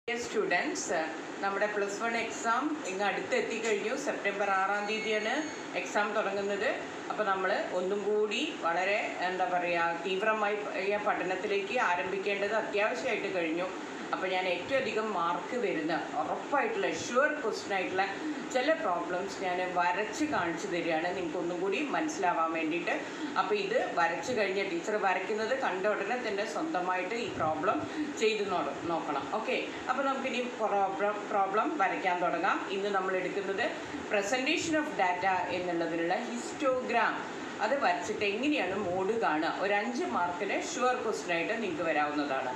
Dear students നമ്മുടെ plus one exam ഇങ്ങ് അടുത്ത് എത്തിക്കഴിഞ്ഞു സെപ്റ്റംബർ ആറാം തീയതിയാണ് എക്സാം തുടങ്ങുന്നത് അപ്പോൾ നമ്മൾ ഒന്നും കൂടി വളരെ എന്താ പറയുക തീവ്രമായി ഈ പഠനത്തിലേക്ക് ആരംഭിക്കേണ്ടത് അത്യാവശ്യമായിട്ട് കഴിഞ്ഞു അപ്പോൾ ഞാൻ ഏറ്റവും അധികം മാർക്ക് വരുന്ന ഉറപ്പായിട്ടുള്ള ഷുവർ ക്വസ്റ്റൻ ആയിട്ടുള്ള ചില പ്രോബ്ലംസ് ഞാൻ വരച്ച് കാണിച്ചു തരികയാണ് നിങ്ങൾക്ക് ഒന്നും കൂടി മനസ്സിലാവാൻ വേണ്ടിയിട്ട് അപ്പോൾ ഇത് വരച്ച് കഴിഞ്ഞ ടീച്ചർ വരയ്ക്കുന്നത് കണ്ട ഉടനെ തന്നെ സ്വന്തമായിട്ട് ഈ പ്രോബ്ലം ചെയ്ത് നോ- നോക്കണം ഓക്കെ അപ്പോൾ നമുക്കിനി പ്രോബ്ലം പ്രോബ്ലം വരയ്ക്കാൻ തുടങ്ങാം ഇന്ന് നമ്മൾ എടുക്കുന്നത് പ്രസൻറ്റേഷൻ ഓഫ് ഡാറ്റ എന്നുള്ളതിനുള്ള ഹിസ്റ്റോഗ്രാം അത് വരച്ചിട്ട് എങ്ങനെയാണ് മോഡ് കാണുക ഒരു അഞ്ച് മാർക്കിന് ഷുവർ ക്വസ്റ്റൻ ആയിട്ട് നിങ്ങൾക്ക് വരാവുന്നതാണ്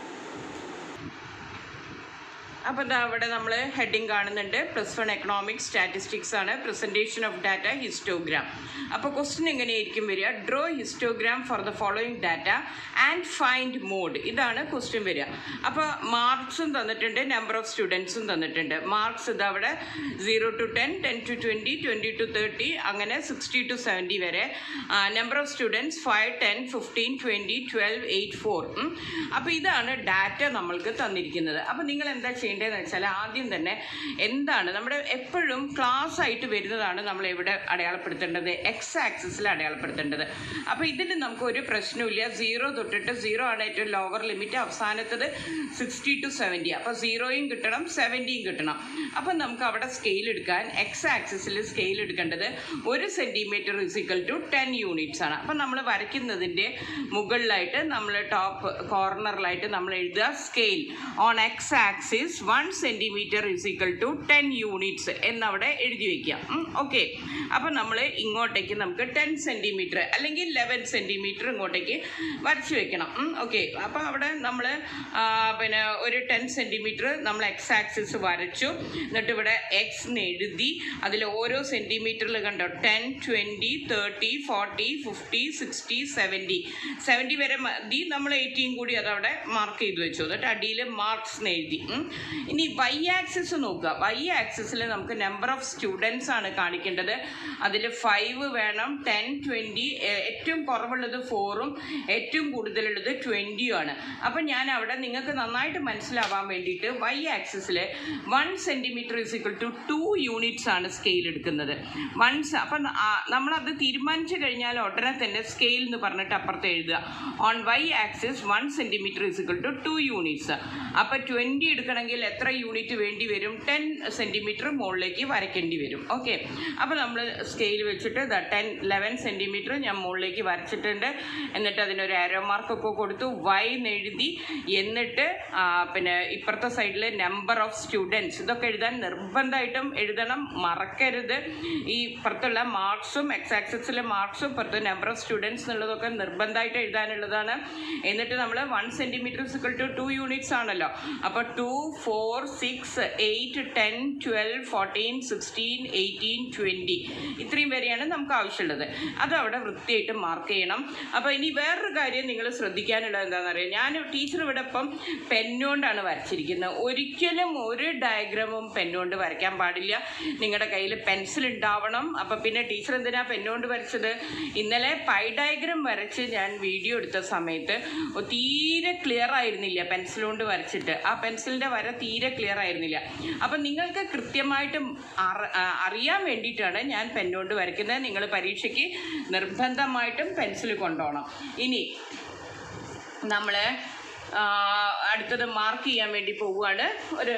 അപ്പോൾ ദാ അവിടെ നമ്മൾ ഹെഡിങ് കാണുന്നുണ്ട് പ്ലസ് വൺ എക്കണോമിക്സ് സ്റ്റാറ്റിസ്റ്റിക്സ് ആണ് പ്രസൻറ്റേഷൻ ഓഫ് ഡാറ്റ ഹിസ്റ്റോഗ്രാം അപ്പോൾ ക്വസ്റ്റ്യൻ എങ്ങനെയായിരിക്കും വരിക draw histogram for the following data and find mode ഇതാണ് ക്വസ്റ്റ്യൻ വരിക അപ്പോൾ മാർക്സും തന്നിട്ടുണ്ട് നമ്പർ ഓഫ് സ്റ്റുഡൻസും തന്നിട്ടുണ്ട് മാർക്സ് ഇത് അവിടെ zero to ten ten to twenty twenty to thirty അങ്ങനെ സിക്സ്റ്റി ടു സെവൻറ്റി വരെ number of students five ten fifteen twenty twelve eight four അപ്പോൾ ഇതാണ് ഡാറ്റ നമ്മൾക്ക് തന്നിരിക്കുന്നത് അപ്പോൾ നിങ്ങൾ എന്താ ചെയ്യേണ്ടതെന്ന് വെച്ചാൽ ആദ്യം തന്നെ എന്താണ് നമ്മുടെ എപ്പോഴും ക്ലാസ് ആയിട്ട് വരുന്നതാണ് നമ്മൾ എവിടെ അടയാളപ്പെടുത്തേണ്ടത് എക്സ് ആക്സിസിൽ അടയാളപ്പെടുത്തേണ്ടത് അപ്പോൾ ഇതിന് നമുക്ക് ഒരു പ്രശ്നമില്ല സീറോ തൊട്ടിട്ട് സീറോ ആണ് ഏറ്റവും ലോവർ ലിമിറ്റ് അവസാനത്തത് സിക്സ്റ്റി ടു സെവൻറ്റി അപ്പോൾ സീറോയും കിട്ടണം സെവൻറ്റിയും കിട്ടണം അപ്പം നമുക്ക് അവിടെ സ്കെയിൽ എടുക്കാൻ എക്സ് ആക്സിസിൽ സ്കെയിൽ എടുക്കേണ്ടത് ഒരു centimetre is equal to ten units ആണ് അപ്പം നമ്മൾ വരയ്ക്കുന്നതിൻ്റെ മുകളിലായിട്ട് നമ്മൾ ടോപ്പ് കോർണറിലായിട്ട് നമ്മൾ എഴുതുക scale on X axis one centimetre is equal to ten units എന്നവിടെ എഴുതി വയ്ക്കുക ഓക്കെ അപ്പം നമ്മൾ ഇങ്ങോട്ടേക്ക് നമുക്ക് ടെൻ സെൻറ്റിമീറ്റർ അല്ലെങ്കിൽ ലെവൻ സെൻറ്റിമീറ്റർ ഇങ്ങോട്ടേക്ക് വരച്ച് വെക്കണം ഓക്കെ അപ്പോൾ അവിടെ നമ്മൾ പിന്നെ ഒരു ടെൻ സെൻറ്റിമീറ്റർ നമ്മൾ എക്സ് ആക്സിസ് വരച്ചു എന്നിട്ട് ഇവിടെ എക്സ് എന്ന് എഴുതി അതിൽ ഓരോ സെൻറ്റിമീറ്ററിൽ കണ്ടോ ten twenty thirty forty fifty sixty seventy seventy വരെ മതി നമ്മൾ എയ്റ്റീൻ കൂടി അതവിടെ മാർക്ക് ചെയ്ത് വെച്ചു എന്നിട്ട് അടിയിൽ മാർക്സ് എന്ന് എഴുതി ഉം. ഇനി വൈ ആക്സിസ് നോക്കുക വൈ ആക്സിസിൽ നമുക്ക് നമ്പർ ഓഫ് സ്റ്റുഡൻസ് ആണ് കാണിക്കേണ്ടത് അതിൽ ഫൈവ് വേണം ടെൻ ട്വൻറ്റി ഏറ്റവും കുറവുള്ളത് ഫോറും ഏറ്റവും കൂടുതലുള്ളത് ട്വൻറ്റിയും ആണ് അപ്പം ഞാൻ അവിടെ നിങ്ങൾക്ക് നന്നായിട്ട് മനസ്സിലാവാൻ വേണ്ടിയിട്ട് വൈ ആക്സിസിൽ one centimetre is equal to two units ആണ് സ്കെയിൽ എടുക്കുന്നത് വൺസ് അപ്പം നമ്മളത് തീരുമാനിച്ചു കഴിഞ്ഞാൽ ഉടനെ തന്നെ സ്കെയിൽ എന്ന് പറഞ്ഞിട്ട് അപ്പുറത്ത് എഴുതുക on Y axis one centimetre is equal to two units അപ്പോൾ ട്വൻറ്റി എടുക്കണമെങ്കിൽ എത്ര യൂണിറ്റ് വേണ്ടി വരും ടെൻ സെൻറ്റിമീറ്റർ മുകളിലേക്ക് വരയ്ക്കേണ്ടി വരും ഓക്കെ അപ്പോൾ നമ്മൾ സ്കെയിൽ വെച്ചിട്ട് ദ ടെൻ ലെവൻ സെൻറ്റിമീറ്റർ ഞാൻ മുകളിലേക്ക് വരച്ചിട്ടുണ്ട് എന്നിട്ട് അതിനൊരു ആരോ മാർക്കൊക്കെ കൊടുത്തു വൈ എന്ന് എഴുതി എന്നിട്ട് ആ, പിന്നെ ഇപ്പുറത്തെ സൈഡിൽ നമ്പർ ഓഫ് സ്റ്റുഡൻസ് ഇതൊക്കെ എഴുതാൻ നിർബന്ധമായിട്ടും എഴുതണം മറക്കരുത് ഈ ഇപ്പുറത്തുള്ള മാർക്സും എക്സ് ആക്സസിലെ മാർക്സും ഇപ്പുറത്ത് നമ്പർ ഓഫ് സ്റ്റുഡൻസ് എന്നുള്ളതൊക്കെ നിർബന്ധമായിട്ട് എഴുതാനുള്ളതാണ് എന്നിട്ട് നമ്മൾ one centimetre equal to two units ആണല്ലോ അപ്പോൾ two four six eight ten twelve fourteen sixteen eighteen twenty ഇത്രയും വരെയാണ് നമുക്ക് ആവശ്യമുള്ളത് അത് അവിടെ വൃത്തിയായിട്ട് മാർക്ക് ചെയ്യണം അപ്പോൾ ഇനി വേറൊരു കാര്യം നിങ്ങൾ ശ്രദ്ധിക്കാനുള്ളത് എന്താണെന്ന് അറിയാം ഞാൻ ടീച്ചർ ഇവിടെ ഇപ്പം പെന്നുകൊണ്ടാണ് വരച്ചിരിക്കുന്നത് ഒരിക്കലും ഒരു ഡയഗ്രാമും പെന്നുകൊണ്ട് വരയ്ക്കാൻ പാടില്ല നിങ്ങളുടെ കയ്യിൽ പെൻസിൽ ഉണ്ടാവണം അപ്പോൾ പിന്നെ ടീച്ചർ എന്തിനാ പെന്നുകൊണ്ട് വരച്ചത് ഇന്നലെ പൈ ഡയഗ്രാം വരച്ച് ഞാൻ വീഡിയോ എടുത്ത സമയത്ത് ഒ- തീരെ ക്ലിയർ ആയിരുന്നില്ല പെൻസിൽ കൊണ്ട് വരച്ചിട്ട് ആ പെൻസിലിൻ്റെ വര തീരെ ക്ലിയർ ആയിരുന്നില്ല അപ്പം നിങ്ങൾക്ക് കൃത്യമായിട്ട് അറ- ആ, അറിയാൻ വേണ്ടിയിട്ടാണ് ഞാൻ പെന്നുകൊണ്ട് വരയ്ക്കുന്നത് നിങ്ങൾ പരീക്ഷയ്ക്ക് നിർബന്ധമായിട്ടും പെൻസിൽ കൊണ്ടുപോകണം ഇനി നമ്മൾ അടുത്തത് മാർക്ക് ചെയ്യാൻ വേണ്ടി പോവുകയാണ് ഒരു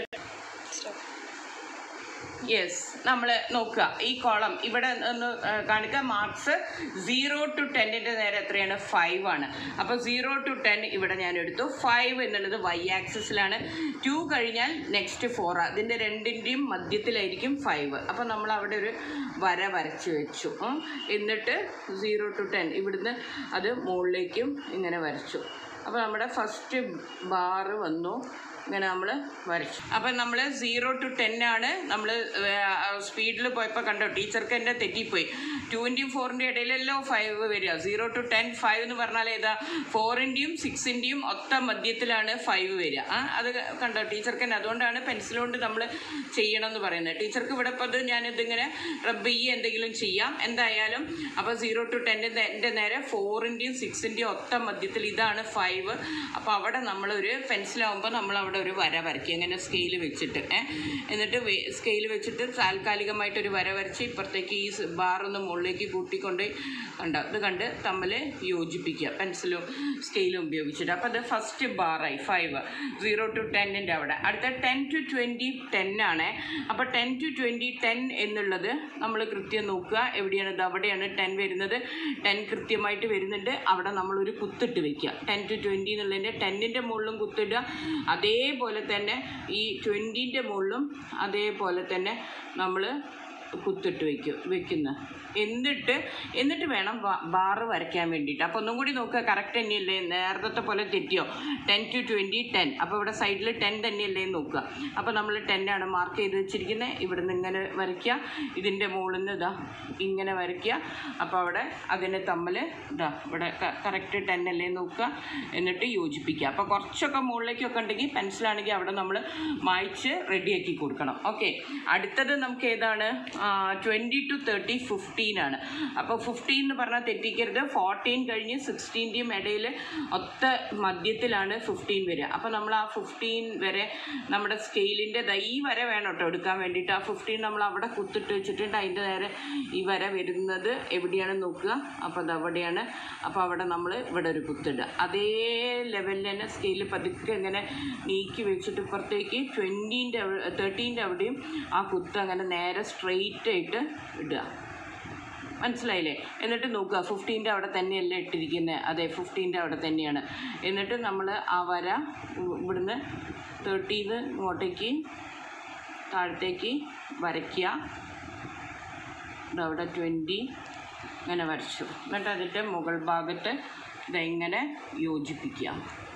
യെസ് നമ്മൾ നോക്കുക ഈ കോളം ഇവിടെ ഒന്ന് ആ, കാണിക്കുക മാർക്സ് സീറോ ടു ടെന്നിൻ്റെ നേരെ എത്രയാണ് ഫൈവ് ആണ് അപ്പോൾ സീറോ ടു ടെൻ ഇവിടെ ഞാൻ എടുത്തു ഫൈവ് എന്നുള്ളത് വൈ ആക്സിസിലാണ് ടു കഴിഞ്ഞാൽ നെക്സ്റ്റ് ഫോർ അതിൻ്റെ രണ്ടിൻ്റെയും മധ്യത്തിലായിരിക്കും ഫൈവ് അപ്പോൾ നമ്മൾ അവിടെ ഒരു വര വരച്ച് വെച്ചു ഉം. എന്നിട്ട് സീറോ ടു ടെൻ ഇവിടുന്ന് അത് മുകളിലേക്കും ഇങ്ങനെ വരച്ചു അപ്പോൾ നമ്മുടെ ഫസ്റ്റ് ബാറ് വന്നു ഇങ്ങനെ നമ്മൾ വരച്ചു അപ്പം നമ്മൾ സീറോ ടു ടെൻ ആണ് നമ്മൾ സ്പീഡിൽ പോയപ്പോൾ കണ്ടോ ടീച്ചർക്ക് എൻ്റെ തെറ്റിപ്പോയി ടുവിൻ്റെയും ഫോറിൻ്റെയും ഇടയിലല്ലോ ഫൈവ് വരിക സീറോ ടു ടെൻ ഫൈവ് എന്ന് പറഞ്ഞാൽ ഏതാ ഫോറിൻ്റെയും സിക്സിൻ്റെയും ഒത്ത മധ്യത്തിലാണ് ഫൈവ് വരിക ആ അത് കണ്ടോ ടീച്ചർക്ക് തന്നെ അതുകൊണ്ടാണ് പെൻസിൽ കൊണ്ട് നമ്മൾ ചെയ്യണം എന്ന് പറയുന്നത് ടീച്ചർക്ക് ഇവിടെ ഇപ്പോൾ ഇത് ഞാനിതിങ്ങനെ റബ്ബ് ചെയ്യുക എന്തെങ്കിലും ചെയ്യാം എന്തായാലും അപ്പോൾ സീറോ ടു ടെൻ്റെ എൻ്റെ നേരെ ഫോറിൻ്റെയും സിക്സിൻ്റെയും ഒത്ത മധ്യത്തിൽ ഇതാണ് ഫൈവ് അപ്പോൾ അവിടെ നമ്മളൊരു പെൻസിലാവുമ്പോൾ നമ്മൾ അവിടെ അവിടെ ഒരു വര വരയ്ക്കുക ഇങ്ങനെ സ്കെയിൽ വെച്ചിട്ട് ഏ എന്നിട്ട് സ്കെയിൽ വെച്ചിട്ട് താൽക്കാലികമായിട്ട് ഒരു വര വരച്ച് ഇപ്പുറത്തേക്ക് ഈ ബാർ ഒന്ന് മുകളിലേക്ക് കൂട്ടിക്കൊണ്ട് കണ്ട ഇത് കണ്ട് തമ്മിൽ യോജിപ്പിക്കുക പെൻസിലും സ്കെയിലും ഉപയോഗിച്ചിട്ട് അപ്പോൾ അത് ഫസ്റ്റ് ബാറായി ഫൈവ് സീറോ ടു ടെന്നിൻ്റെ അവിടെ അടുത്ത ടെൻ ടു ട്വൻറ്റി ടെൻ ആണ് അപ്പോൾ ടെൻ ടു ട്വൻറ്റി ടെൻ എന്നുള്ളത് നമ്മൾ കൃത്യം നോക്കുക എവിടെയാണ് ഇത് അവിടെയാണ് ടെൻ വരുന്നത് ടെൻ കൃത്യമായിട്ട് വരുന്നുണ്ട് അവിടെ നമ്മളൊരു കുത്തിട്ട് വെക്കുക ടെൻ ടു ട്വൻറ്റി എന്നുള്ളതിൻ്റെ ടെന്നിൻ്റെ മുകളിലും കുത്തിടുക അതേപോലെ തന്നെ ഈ ട്വൻറ്റീൻ്റെ മുകളിലും അതേപോലെ തന്നെ നമ്മൾ കുത്തിട്ട് വെക്കും വെക്കുന്ന എന്നിട്ട് എന്നിട്ട് വേണം ബാറ് വരയ്ക്കാൻ വേണ്ടിയിട്ട് അപ്പോൾ ഒന്നും കൂടി നോക്കുക കറക്റ്റ് തന്നെയല്ലേ നേരത്തെ പോലെ തെറ്റിയോ ടെൻ ടു ട്വൻറ്റി ടെൻ അപ്പോൾ ഇവിടെ സൈഡിൽ ടെൻ തന്നെയല്ലേ എന്ന് നോക്കുക അപ്പോൾ നമ്മൾ ടെന്നാണ് മാർക്ക് ചെയ്ത് വെച്ചിരിക്കുന്നത് ഇവിടെ നിന്ന് ഇങ്ങനെ വരയ്ക്കുക ഇതിൻ്റെ മുകളിൽ നിന്ന് ഇതാ ഇങ്ങനെ വരയ്ക്കുക അപ്പോൾ അവിടെ അതിനെ തമ്മിൽ ഇതാ ഇവിടെ കറക്റ്റ് ടെൻ അല്ലേ നോക്കുക എന്നിട്ട് യോജിപ്പിക്കുക അപ്പോൾ കുറച്ചൊക്കെ മുകളിലേക്കൊക്കെ ഉണ്ടെങ്കിൽ പെൻസിലാണെങ്കിൽ അവിടെ നമ്മൾ മായ്ച്ച് റെഡിയാക്കി കൊടുക്കണം ഓക്കെ അടുത്തത് നമുക്ക് ഏതാണ് ട്വൻറ്റി ടു തേർട്ടി ഫിഫ്റ്റീൻ ആണ് അപ്പോൾ ഫിഫ്റ്റീൻ എന്ന് പറഞ്ഞാൽ തെറ്റിക്കരുത് ഫോർട്ടീൻ കഴിഞ്ഞ് സിക്സ്റ്റീൻ്റെയും ഇടയിൽ ഒത്ത മധ്യത്തിലാണ് ഫിഫ്റ്റീൻ വരിക അപ്പോൾ നമ്മൾ ആ ഫിഫ്റ്റീൻ വരെ നമ്മുടെ സ്കെയിലിൻ്റെ ഈ വര വേണം കേട്ടോ എടുക്കാൻ വേണ്ടിയിട്ട് ആ ഫിഫ്റ്റീൻ നമ്മൾ അവിടെ കുത്തിട്ട് വെച്ചിട്ടുണ്ട് അതിൻ്റെ നേരെ ഈ വര വരുന്നത് എവിടെയാണ് നോക്കുക അപ്പോൾ അത് അവിടെയാണ് അപ്പോൾ അവിടെ നമ്മൾ ഇവിടെ ഒരു കുത്തിടുക അതേ ലെവലിൽ തന്നെ സ്കെയിൽ പതുക്കെ ഇങ്ങനെ നീക്കി വെച്ചിട്ട് ഇപ്പുറത്തേക്ക് ട്വൻറ്റീൻ്റെ തേർട്ടീൻ്റെ അവിടെയും ആ കുത്ത് അങ്ങനെ നേരെ സ്ട്രെയിറ്റ് ആയിട്ട് ഇടുക മനസ്സിലായില്ലേ എന്നിട്ട് നോക്കുക ഫിഫ്റ്റീൻ്റെ അവിടെ തന്നെയല്ലേ ഇട്ടിരിക്കുന്നത് അതെ ഫിഫ്റ്റീൻ്റെ അവിടെ തന്നെയാണ് എന്നിട്ട് നമ്മൾ ആ വര ഇവിടുന്ന് തേർട്ടീന്ന് ഇങ്ങോട്ടേക്ക് താഴത്തേക്ക് വരയ്ക്കുക അവിടെ ട്വൻറ്റി ഇങ്ങനെ വരച്ചു എന്നിട്ട് അതിൻ്റെ മുകൾ ഭാഗത്ത് ഇതെങ്ങനെ യോജിപ്പിക്കുക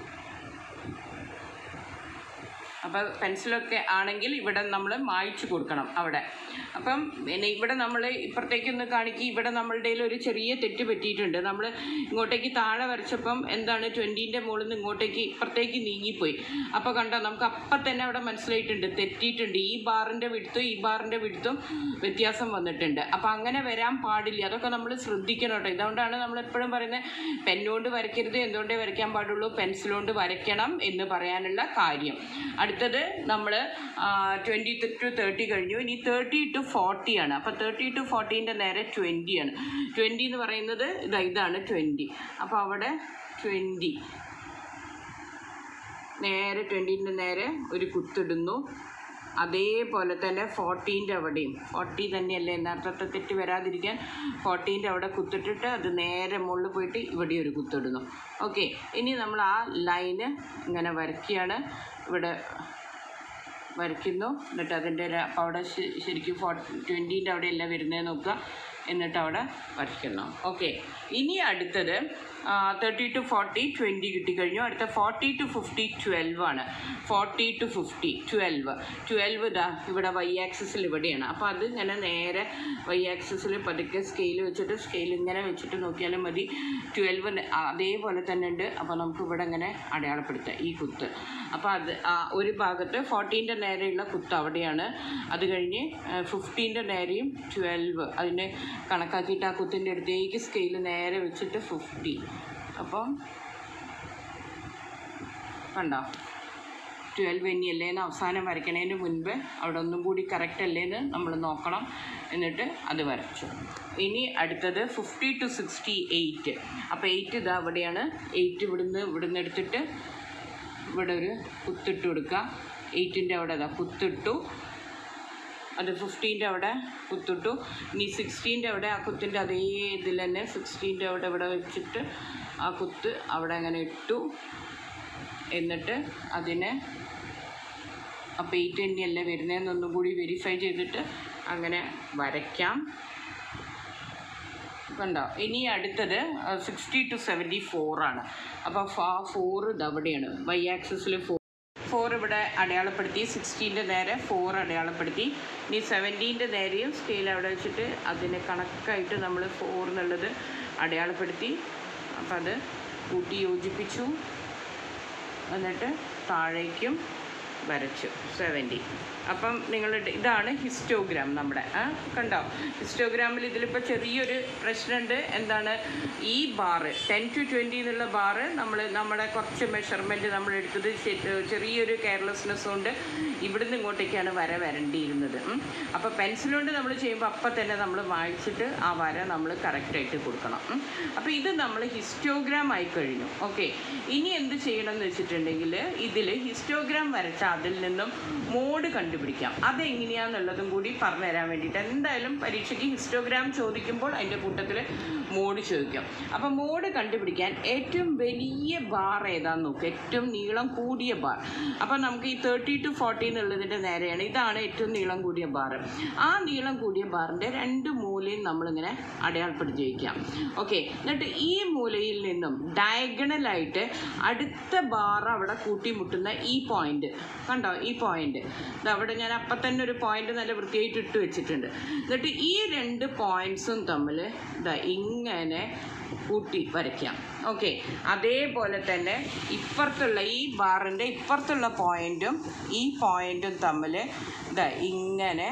അപ്പോൾ പെൻസിലൊക്കെ ആണെങ്കിൽ ഇവിടെ നമ്മൾ മായ്ച്ചു കൊടുക്കണം അവിടെ അപ്പം പിന്നെ ഇവിടെ നമ്മൾ ഇപ്പുറത്തേക്കൊന്ന് കാണിക്കുക ഇവിടെ നമ്മളുടെ ഒരു ചെറിയ തെറ്റ് പറ്റിയിട്ടുണ്ട് നമ്മൾ ഇങ്ങോട്ടേക്ക് താഴെ വരച്ചപ്പം എന്താണ് ട്വൻറ്റീൻ്റെ മുകളിൽ നിന്ന് ഇങ്ങോട്ടേക്ക് ഇപ്പുറത്തേക്ക് നീങ്ങിപ്പോയി അപ്പോൾ കണ്ടോ നമുക്ക് അപ്പം തന്നെ അവിടെ മനസ്സിലായിട്ടുണ്ട് തെറ്റിയിട്ടുണ്ട് ഈ ബാറിൻ്റെ വിടുത്തും ഈ ബാറിൻ്റെ വിടുത്തും വ്യത്യാസം വന്നിട്ടുണ്ട് അപ്പോൾ അങ്ങനെ വരാൻ പാടില്ല അതൊക്കെ നമ്മൾ ശ്രദ്ധിക്കണം കേട്ടോ ഇതുകൊണ്ടാണ് നമ്മൾ എപ്പോഴും പറയുന്നത് പെന്നുകൊണ്ട് വരയ്ക്കരുത് എന്തുകൊണ്ടേ വരയ്ക്കാൻ പാടുള്ളൂ പെൻസിലുകൊണ്ട് വരയ്ക്കണം എന്ന് പറയാനുള്ള കാര്യം അടുത്തത് നമ്മൾ ട്വൻറ്റി ടു തേർട്ടി കഴിഞ്ഞു ഇനി തേർട്ടി ടു ഫോർട്ടി ആണ് അപ്പോൾ തേർട്ടി ടു ഫോർട്ടീൻ്റെ നേരെ ട്വൻറ്റി ആണ് ട്വൻറ്റി എന്ന് പറയുന്നത് ഇതാ ഇതാണ് ട്വൻറ്റി അപ്പോൾ അവിടെ ട്വൻറ്റി നേരെ ട്വൻറ്റീൻ്റെ നേരെ ഒരു കുത്തിടുന്നു അതേപോലെ തന്നെ ഫോർട്ടീൻ്റെ അവിടെയും ഫോർട്ടി തന്നെയല്ലേ നേരത്തെ തെറ്റ് വരാതിരിക്കാൻ ഫോർട്ടീൻ്റെ അവിടെ കുത്തിട്ടിട്ട് അത് നേരെ മുകളിൽ പോയിട്ട് ഇവിടെ ഒരു കുത്തിടുന്നു ഓക്കെ ഇനി നമ്മൾ ആ ലൈന് ഇങ്ങനെ വരയ്ക്കുകയാണ് ഇവിടെ വരയ്ക്കുന്നു എന്നിട്ട് അതിൻ്റെ ഒരു അപ്പോൾ അവിടെ ശ- ശരിക്കും ഫോർ ട്വൻറ്റീൻ്റെ അവിടെയല്ല വരുന്നത് നോക്കുക എന്നിട്ട് അവിടെ വരയ്ക്കണം ഓക്കെ ഇനി അടുത്തത് തേർട്ടി ടു ഫോർട്ടി ട്വൻറ്റി കിട്ടിക്കഴിഞ്ഞു അടുത്ത ഫോർട്ടി ടു ഫിഫ്റ്റി ട്വൽവ് ആണ് forty to fifty twelve twelve ഇതാ ഇവിടെ വൈ ആക്സിസിൽ ഇവിടെയാണ് അപ്പോൾ അത് ഇങ്ങനെ നേരെ വൈ ആക്സിസിൽ പതുക്കെ സ്കെയിൽ വെച്ചിട്ട് സ്കെയിൽ ഇങ്ങനെ വെച്ചിട്ട് നോക്കിയാലും മതി ട്വൽവ് അതേപോലെ തന്നെ ഉണ്ട് അപ്പോൾ നമുക്ക് ഇവിടെ ഇങ്ങനെ അടയാളപ്പെടുത്താം ഈ കുത്ത് അപ്പോൾ അത് ആ ഒരു ഭാഗത്ത് ഫോർട്ടീൻ്റെ നേരെയുള്ള കുത്ത് അവിടെയാണ് അത് കഴിഞ്ഞ് ഫിഫ്റ്റീൻ്റെ നേരെയും ട്വൽവ് അതിനെ കണക്കാക്കിയിട്ട് ആ കുത്തിൻ്റെ അടുത്തേക്ക് സ്കെയിൽ നേരെ വെച്ചിട്ട് ഫിഫ്റ്റി അപ്പം കണ്ടോ ട്വൽവ് തന്നെയല്ലേ എന്ന് അവസാനം വരയ്ക്കണതിന് മുൻപ് അവിടെ ഒന്നും കൂടി കറക്റ്റ് അല്ലേ എന്ന് നമ്മൾ നോക്കണം എന്നിട്ട് അത് വരച്ചു ഇനി അടുത്തത് ഫിഫ്റ്റി ടു സിക്സ്റ്റി എയ്റ്റ് അപ്പോൾ എയ്റ്റ് ഇതാ അവിടെയാണ് എയ്റ്റ് ഇവിടുന്ന് ഇവിടുന്ന് എടുത്തിട്ട് ഇവിടെ ഒരു കുത്തിട്ട് കൊടുക്കുക എയ്റ്റിൻ്റെ അവിടെ അതാ കുത്തിട്ടു അത് ഫിഫ്റ്റീൻ്റെ അവിടെ കുത്തിട്ടു ഇനി സിക്സ്റ്റീൻ്റെ അവിടെ ആ കുത്തിൻ്റെ അതേ ഇതിൽ തന്നെ സിക്സ്റ്റീൻ്റെ അവിടെ ഇവിടെ വെച്ചിട്ട് ആ കുത്ത് അവിടെ അങ്ങനെ ഇട്ടു എന്നിട്ട് അതിനെ അപ്പോൾ എയ്റ്റ് തന്നെയല്ലേ വരുന്നതെന്നൊന്നും കൂടി വെരിഫൈ ചെയ്തിട്ട് അങ്ങനെ വരയ്ക്കാം കണ്ടോ ഇനി അടുത്തത് സിക്സ്റ്റി ടു സെവൻറ്റി ഫോറാണ് അപ്പോൾ ഫാ ഫോർ ഇത് അവിടെയാണ് വൈ ആക്സിസിൽ ഫോർ ഫോർ ഇവിടെ അടയാളപ്പെടുത്തി സിക്സ്റ്റീൻ്റെ നേരെ ഫോർ അടയാളപ്പെടുത്തി ഇനി സെവൻറ്റീൻ്റെ നേരെയും സ്കെയിൽ അവിടെ വെച്ചിട്ട് അതിന് കണക്കായിട്ട് നമ്മൾ ഫോർ എന്നുള്ളത് അടയാളപ്പെടുത്തി അപ്പം അത് കൂട്ടി യോജിപ്പിച്ചു എന്നിട്ട് താഴേക്കും വരച്ചു സെവൻറ്റി അപ്പം നിങ്ങൾ ഇതാണ് ഹിസ്റ്റോഗ്രാം നമ്മുടെ ആ കണ്ടോ ഹിസ്റ്റോഗ്രാമിൽ ഇതിലിപ്പോൾ ചെറിയൊരു പ്രശ്നമുണ്ട് എന്താണ് ഈ ബാറ് ടെൻ ടു ട്വൻറ്റി എന്നുള്ള ബാറ് നമ്മൾ നമ്മുടെ കുറച്ച് മെഷർമെൻറ്റ് നമ്മൾ എടുത്തത് ശരി- ചെറിയൊരു കെയർലെസ്നെസ് കൊണ്ട് ഇവിടുന്ന് ഇങ്ങോട്ടേക്കാണ് വര വരണ്ടിയിരുന്നത് അപ്പോൾ പെൻസിൽ കൊണ്ട് നമ്മൾ ചെയ്യുമ്പോൾ അപ്പം തന്നെ നമ്മൾ വായിച്ചിട്ട് ആ വര നമ്മൾ കറക്റ്റായിട്ട് കൊടുക്കണം അപ്പോൾ ഇത് നമ്മൾ ഹിസ്റ്റോഗ്രാം ആയി കഴിഞ്ഞു ഓക്കെ ഇനി എന്ത് ചെയ്യണം എന്ന് വെച്ചിട്ടുണ്ടെങ്കിൽ ഇതിൽ ഹിസ്റ്റോഗ്രാം വരച്ച അതിൽ നിന്നും മോഡ് കണ്ടുപിടിക്കാം അതെങ്ങനെയാണെന്നുള്ളതും കൂടി പറഞ്ഞു തരാൻ വേണ്ടിയിട്ട് എന്തായാലും പരീക്ഷയ്ക്ക് ഹിസ്റ്റോഗ്രാം ചോദിക്കുമ്പോൾ അതിൻ്റെ കൂട്ടത്തിൽ മോഡ് ചോദിക്കും അപ്പോൾ മോഡ് കണ്ടുപിടിക്കാൻ ഏറ്റവും വലിയ ബാർ ഏതാന്ന് നോക്കുക ഏറ്റവും നീളം കൂടിയ ബാർ അപ്പോൾ നമുക്ക് ഈ തേർട്ടി ടു ഫോർട്ടി എന്നുള്ളതിൻ്റെ നേരെയാണ് ഇതാണ് ഏറ്റവും നീളം കൂടിയ ബാർ ആ നീളം കൂടിയ ബാറിൻ്റെ രണ്ട് മൂലയും നമ്മളിങ്ങനെ അടയാളപ്പെടുത്തി വയ്ക്കാം ഓക്കെ എന്നിട്ട് ഈ മൂലയിൽ നിന്നും ഡയഗണലായിട്ട് അടുത്ത ബാർ അവിടെ കൂട്ടിമുട്ടുന്ന ഈ പോയിന്റ് കണ്ടോ ഈ പോയിന്റ് അവിടെ ഞാൻ അപ്പം തന്നെ ഒരു പോയിന്റ് നല്ല വൃത്തിയായിട്ട് ഇട്ട് വെച്ചിട്ടുണ്ട് എന്നിട്ട് ഈ രണ്ട് പോയിന്റ്സും തമ്മിൽ ഇതാ ഇങ്ങനെ കൂട്ടി വരയ്ക്കാം ഓക്കെ അതേപോലെ തന്നെ ഇപ്പുറത്തുള്ള ഈ ബാറിൻ്റെ ഇപ്പുറത്തുള്ള പോയിന്റും ഈ പോയിന്റും തമ്മിൽ ഇതാ ഇങ്ങനെ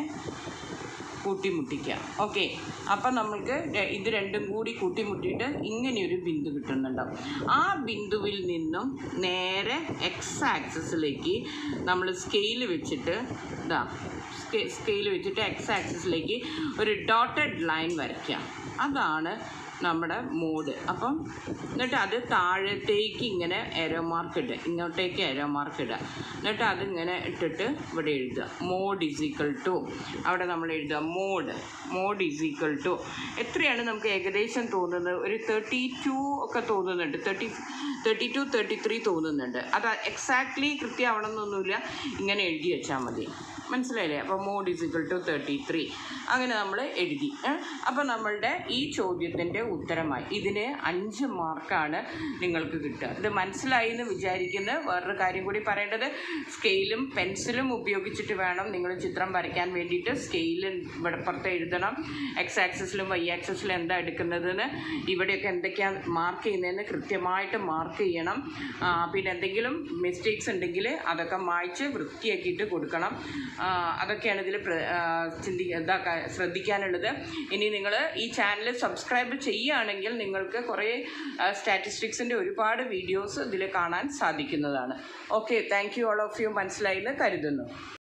കൂട്ടിമുട്ടിക്കാം ഓക്കെ അപ്പം നമ്മൾക്ക് ര- ഇത് രണ്ടും കൂടി കൂട്ടിമുട്ടിയിട്ട് ഇങ്ങനെയൊരു ബിന്ദു കിട്ടുന്നുണ്ടാവും ആ ബിന്ദുവിൽ നിന്നും നേരെ എക്സ് ആക്സിസിലേക്ക് നമ്മൾ സ്കെയിൽ വെച്ചിട്ട് ഇതാ സ്കെയിൽ വെച്ചിട്ട് എക്സ് ആക്സിസിലേക്ക് ഒരു ഡോട്ടഡ് ലൈൻ വരയ്ക്കാം അതാണ് നമ്മുടെ മോഡ് അപ്പം എന്നിട്ട് അത് താഴത്തേക്ക് ഇങ്ങനെ എരോ മാർക്ക് ഇടുക ഇങ്ങോട്ടേക്ക് എരോ മാർക്ക് ഇടുക എന്നിട്ട് അതിങ്ങനെ ഇട്ടിട്ട് ഇവിടെ എഴുതുക മോഡ് ഈസ് ഈക്വൽ ടു അവിടെ നമ്മൾ എഴുതുക mode mode is equal to എത്രയാണ് നമുക്ക് ഏകദേശം തോന്നുന്നത് ഒരു തേർട്ടി ടു ഒക്കെ തോന്നുന്നുണ്ട് thirty thirty two thirty three തോന്നുന്നുണ്ട് അത് എക്സാക്ട്ലി കൃത്യമാവണമെന്നൊന്നുമില്ല ഇങ്ങനെ എഴുതി വെച്ചാൽ മതി മനസ്സിലായില്ലേ അപ്പോൾ mode is equal to thirty three അങ്ങനെ നമ്മൾ എഴുതി അപ്പോൾ നമ്മളുടെ ഈ ചോദ്യത്തിൻ്റെ ഉത്തരമായി ഇതിന് അഞ്ച് മാർക്കാണ് നിങ്ങൾക്ക് കിട്ടുക ഇത് മനസ്സിലായി എന്ന് വിചാരിക്കുന്ന വേറൊരു കാര്യം കൂടി പറയേണ്ടത് സ്കെയിലും പെൻസിലും ഉപയോഗിച്ചിട്ട് വേണം നിങ്ങൾ ചിത്രം വരയ്ക്കാൻ വേണ്ടിയിട്ട് സ്കെയിലും ഇവിടെ പുറത്ത് എഴുതണം എക്സ് ആക്സിസിലും വൈ ആക്സിസിലും എന്താ എടുക്കുന്നതെന്ന് ഇവിടെയൊക്കെ എന്തൊക്കെയാണ് മാർക്ക് ചെയ്യുന്നതെന്ന് കൃത്യമായിട്ട് മാർക്ക് ചെയ്യണം ആ, പിന്നെ എന്തെങ്കിലും മിസ്റ്റേക്സ് ഉണ്ടെങ്കിൽ അതൊക്കെ മായ്ച്ച് വൃത്തിയാക്കിയിട്ട് കൊടുക്കണം ആ, അതൊക്കെയാണ് ഇതിൽ ചിന്തി ഇതാക്കാൻ ശ്രദ്ധിക്കാനുള്ളത് ഇനി നിങ്ങൾ ഈ ചാനൽ സബ്സ്ക്രൈബ് ചെയ്യുകയാണെങ്കിൽ നിങ്ങൾക്ക് കുറേ സ്റ്റാറ്റിസ്റ്റിക്സിൻ്റെ ഒരുപാട് വീഡിയോസ് ഇതിൽ കാണാൻ സാധിക്കുന്നതാണ് okay thank you all of you മനസ്സിലായി എന്ന് കരുതുന്നു